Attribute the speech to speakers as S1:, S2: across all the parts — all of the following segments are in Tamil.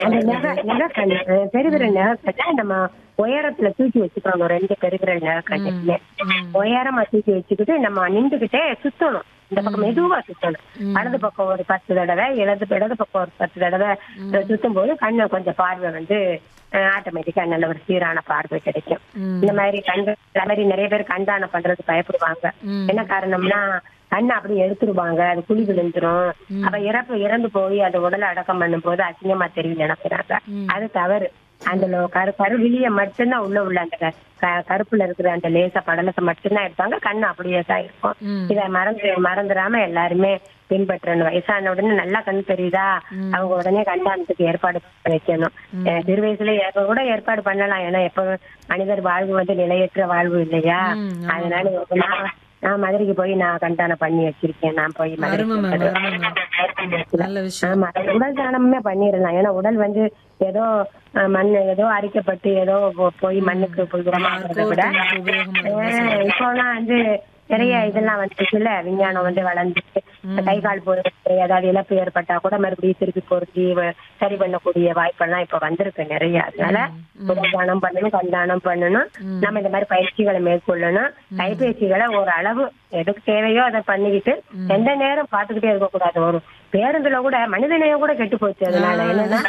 S1: அந்த நகை நகைக்கண்ணு பெருவிரல் நகைக்கண்ணை நம்ம உயரத்துல தூக்கி வச்சுக்கணும் ரெண்டு பெருவிரல் நகைக்கண்ணுமே உயரமா தூக்கி வச்சுக்கிட்டு நம்ம நின்றுகிட்டே சுத்தணும் இந்த பக்கம் மெதுவா சுத்தணும் வலது பக்கம் ஒரு பத்து தடவை இடது இடது பக்கம் ஒரு பத்து தடவை சுத்தும் போது கண்ணு கொஞ்சம் பார்வை வந்து ஆட்டோமேட்டிக்கா நல்ல ஒரு சீரான பார்வை கிடைக்கும் இந்த மாதிரி கண்கள் இந்த மாதிரி நிறைய பேர் கண்தானம் பண்றதுக்கு பயப்படுவாங்க என்ன காரணம்னா கண்ணை அப்படியே எடுத்துருவாங்க அது குழி விழுந்துரும் அப்ப இறப்பு இறந்து போய் அந்த உடலை அடக்கம் பண்ணும் போது அசிங்கமா தெரியும் நினைக்கிறாங்க அது தவறு அந்த லோ- கரு கருவிலிய மட்டும்தான் உள்ள உள்ள அந்த க- க- கருப்புல இருக்கிற அந்த லேசா படலத்தை மட்டும்தான் எடுப்பாங்க கண்ணு அப்படியே தான் இருக்கும் இத மறந்து மறந்துடாம எல்லாருமே பின்பற்றணும் வயசான உடனே நல்லா கண் தெரியுதா அவங்க உடனே கண்தானத்துக்கு ஏற்பாடு பண்ணி வைக்கணும் அஹ் சிறு வயசுல எப்ப கூட ஏற்பாடு பண்ணலாம் ஏன்னா எப்ப மனிதர் வாழ்வு வந்து நிலையற்ற வாழ்வு இல்லையா அதனால நான் நான் மதுரைக்கு போய் நான் கண்தானம் பண்ணி வச்சிருக்கேன் நான் போய்
S2: அருமை மேம்
S1: மதுரை
S2: அருமை மேம் நல்ல விஷயம்
S1: ஆமா அது உடல் தானமே பண்ணிடலாம் ஏன்னா உடல் வந்து ஏதோ அஹ், மண் ஏதோ அரிக்கப்பட்டு ஏதோ போ- போய் மண்ணுக்கு புதுரமாகிறத விட
S2: உபயோகமா
S1: அஹ், இப்போலாம் வந்து நிறைய இதெல்லாம் வந்துச்சுல விஞ்ஞானம் வந்து வளர்ந்து கை கால் போறது ஏதாவது இழப்பு ஏற்பட்டா கூட மறுபடியும் திருப்பி பொருத்தி வ- சரி பண்ணக்கூடிய வாய்ப்பெல்லாம் இப்ப வந்திருக்கு நிறைய அதனால உடல் தானம் பண்ணணும் கண்தானம் பண்ணணும் நம்ம இந்த மாதிரி பயிற்சிகளை மேற்கொள்ளணும் கைபேசிகளை ஒரு அளவு எதுக்கு தேவையோ அதை பண்ணிக்கிட்டு எந்த நேரம் பாத்துக்கிட்டே இருக்க கூடாது ஒரு பேருந்துல கூட மனிதநேயம் கூட கெட்டு போச்சு அதனால என்னன்னா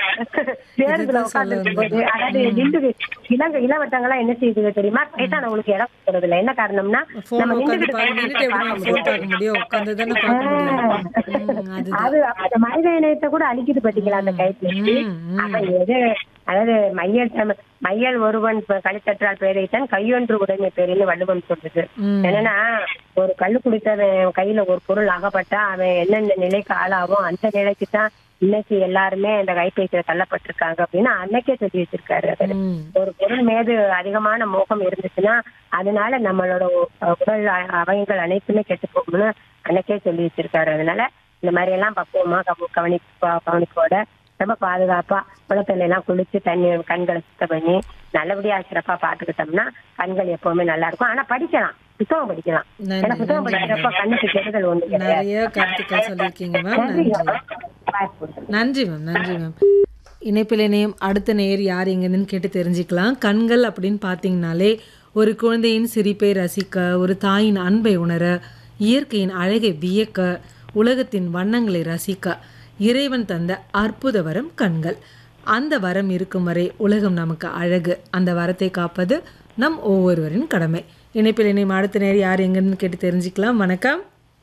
S1: பேருந்துல உட்கார்ந்து போது அதாவது நின்று இளங்க இளவட்டங்கள்லாம் என்ன செய்யுது தெரியுமா வயசானவங்களுக்கு இடம் கொடுக்கறது இல்ல என்ன காரணம்னா
S2: போன்
S1: நம்ம
S2: உட்காந்து
S1: நின்றுகிட்டு
S2: பாருங்க நின்னுட்டு எப்படி நம்ம போன் பார்க்க முடியும் உட்காந்து தானே பார்க்க முடியும் ம், அது
S1: அது அந்த மனித இணையத்தை கூட அழிக்குது பாத்தீங்களா அந்த கைபேசி அப்ப எது அதாவது மையல் தம- மையல் ஒருவன் ப- கழித்தற்றால் பேரைத்தான் கையொன்று உடனே பேருன்னு வள்ளுவன் சொல்றது
S2: ம்.
S1: என்னன்னா ஒரு கள்ளு குடித்தவன் கையில ஒரு பொருள் அகப்பட்டா அவன் என்னென்ன நிலைக்கு ஆளாகும் அந்த நிலைக்கு தான் இன்னைக்கு எல்லாருமே இந்த கைபேசியில தள்ளப்பட்டிருக்காங்க அப்படின்னு அன்னைக்கே சொல்லி வச்சிருக்காரு அவரு.
S2: ம்.
S1: ஒரு பொருள் மீது அதிகமான மோகம் இருந்துச்சுன்னா அதனால நம்மளோட உ- உடல் அ- அவயங்கள் அனைத்துமே கெட்டு போகும்னு அன்னைக்கே சொல்லி வச்சிருக்காரு அதனால இந்த மாதிரி எல்லாம் பக்குவமா கவ- கவனி ப- கவனிப்போட ரொம்ப பாதுகாப்பா குளத்துல எல்லாம் குளிச்சு தண்ணி கண்களை சுத்தம் பண்ணி நல்லபடியா சிறப்பா பாத்துக்கிட்டோம்னா கண்கள் எப்பவுமே நல்லா இருக்கும் ஆனா படிக்கலாம் புத்தகம் படிக்கலாம்
S2: நன்றி,
S1: ஏன்னா புத்தகம் படிக்கிறப்ப கண்ணுக்கு கெடுதல் ஒண்ணு கிடையாது
S2: நிறைய கருத்துக்கள் சொல்லியிருக்கீங்க மேம் நன்றி
S1: வாய்ப்பு கொடுங்க.
S2: நன்றி மேம் நன்றி மேம் இணைப்பில் இணையம் அடுத்த நேர் யார் எங்கேருந்துன்னு கேட்டு தெரிஞ்சுக்கலாம் கண்கள் அப்படின்னு பார்த்தீங்கனாலே ஒரு குழந்தையின் சிரிப்பை ரசிக்க ஒரு தாயின் அன்பை உணர இயற்கையின் அழகை வியக்க உலகத்தின் வண்ணங்களை ரசிக்க இறைவன் தந்த அற்புத வரம் கண்கள் அந்த வரம் இருக்கும் வரை உலகம் நமக்கு அழகு அந்த வரத்தை காப்பது நம் ஒவ்வொருவரின் கடமை இணைப்பில் இணையம் அடுத்த நேர் யார் எங்கேருந்து கேட்டு தெரிஞ்சுக்கலாம் வணக்கம்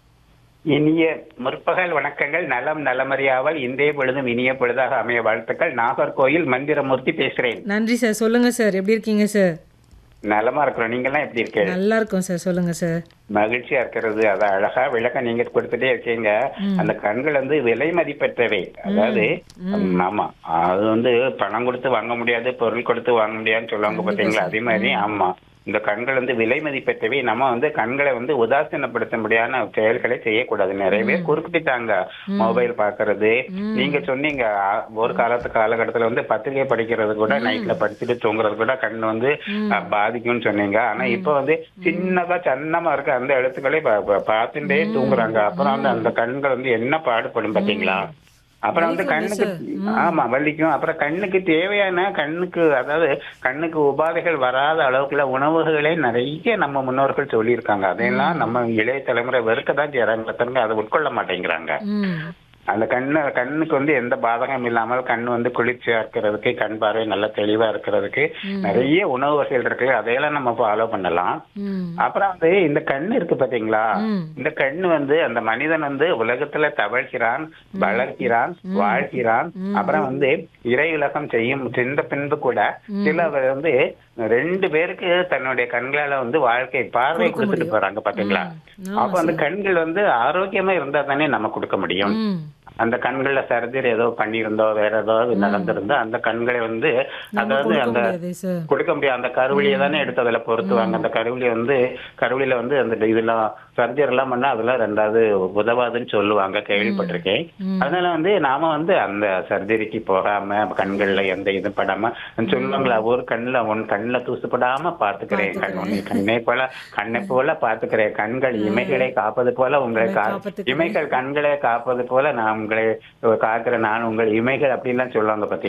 S3: இனிய முற்பகல் வணக்கங்கள் நலம் நலமறியாவல் இன்றைய பொழுதும் இனிய பொழுதாக அமைய வாழ்த்துக்கள் நாகர்கோயில் மந்திரமூர்த்தி பேசுறேன்
S2: நன்றி சார் சொல்லுங்கள் சார் எப்படி இருக்கீங்க சார்
S3: நலமா இருக்கிறோம் நீங்கெல்லாம் எப்படி இருக்கீங்க
S2: நல்லா இருக்கும் சார் சொல்லுங்க சார்
S3: மகிழ்ச்சியா இருக்கிறது அது அழகா விளக்கம் நீங்க கொடுத்துட்டே இருக்கீங்க அந்த கண்கள் வந்து விலை மதிப்பற்றவை அதாவது ம், ஆமா அது வந்து பணம் கொடுத்து வாங்க முடியாது பொருள் கொடுத்து வாங்க முடியாதுன்னு சொல்லுவாங்க பாத்தீங்களா அதே மாதிரி ஆமா இந்த கண்கள் வந்து விலை மதிப்பற்றவை நம்ம வந்து கண்களை வந்து உதாசீனப்படுத்த முடியாத செயல்களை செய்யக்கூடாது நிறைய பேர் குறிப்பிட்டாங்க மொபைல் பாக்குறது நீங்க சொன்னீங்க ஆ, ஒரு காலத்து காலகட்டத்துல வந்து பத்திரிகை படிக்கிறது கூட நைட்ல படிச்சுட்டு தூங்குறது கூட கண் வந்து அ, பாதிக்கும்னு சொன்னீங்க ஆனா இப்ப வந்து சின்னதா சன்னமா இருக்க அந்த எழுத்துக்களே பா- பா- பார்த்துட்டே தூங்குறாங்க அப்புறம் வந்து அந்த கண்கள் வந்து என்ன பாடுபடும் பாத்தீங்களா அப்புறம் வந்து கண்ணுக்கு ஆமா வலிக்கும் அப்புறம் கண்ணுக்கு தேவையான கண்ணுக்கு அதாவது கண்ணுக்கு உபாதைகள் வராத அளவுக்குள்ள உணவுகளே நிறைய நம்ம முன்னோர்கள் சொல்லியிருக்காங்க அதையெல்லாம் நம்ம இளைய தலைமுறை வெறுக்க தான் செய்யறாங்க தவிர அதை உட்கொள்ள மாட்டேங்கிறாங்க
S2: ம்
S3: அந்த கண்ணு கண்ணுக்கு வந்து எந்த பாதகம் இல்லாமல் கண் வந்து குளிர்ச்சியா இருக்கிறதுக்கு கண் பார்வை நல்ல தெளிவா இருக்கிறதுக்கு நிறைய உணவு வகைகள் இருக்கு அதையெல்லாம் நம்ம ஃபாலோ பண்ணலாம்
S2: ம்
S3: அப்புறம் வந்து இந்த கண் இருக்கு பாத்தீங்களா
S2: ம்.
S3: இந்த கண் வந்து அந்த மனிதன் வந்து உலகத்துல தவழ்கிறான் வளர்கிறான் வாழ்கிறான் அப்புறம் வந்து இறை உலகம் செய்யும் சென்ற பின்பு கூட சிலவர் வந்து ரெண்டு பேருக்கு தன்னுடைய கண்களால வந்து வாழ்க்கை பார்வை கொடுத்துட்டு போறாங்க பாத்தீங்களா அப்ப அந்த கண்கள் வந்து ஆரோக்கியமா இருந்தா தானே நம்ம கொடுக்க முடியும்
S2: ம்
S3: அந்த கண்கள்ல சர்ஜரி ஏதோ பண்ணியிருந்தோ வேற ஏதாவது நடந்திருந்தோ அந்த கண்களை வந்து
S2: நம்ம
S3: அதாவது
S2: கொடுக்க
S3: அந்த
S2: முடியாதே சார்
S3: கொடுக்க முடியாது அந்த கருவிலியை தானே எடுத்து அதுல பொருத்துவாங்க அந்த கருவிலியை வந்து கருவிலில வந்து அந்த இதெல்லாம் சர்ஜரி எல்லாம் பண்ணா அதெல்லாம் ரெண்டாவது உதவாதுன்னு சொல்லுவாங்க கேள்விப்பட்டிருக்கேன் அதனால வந்து நாம வந்து அந்த சர்ஜரிக்கு போகாம கண்கள்ல எந்த இது படாம சொல்லுவாங்களா ஒரு கண்ணுல ஒன் கண்ணுல தூசுப்படாம பார்த்துக்கிறேன் கண் உன்னை கண்ணை போல கண்ணை போல பார்த்துக்கிறேன் கண்கள் இமைகளை காப்பது போல உங்களை கா-
S2: காப்பதுக்கிறேன்.
S3: இமைகள் கண்களை காப்பது போல நான் உங்களை உங்களை காக்கிற நான் உங்கள் இமைகள் அப்படின்லாம் சொல்லுவாங்க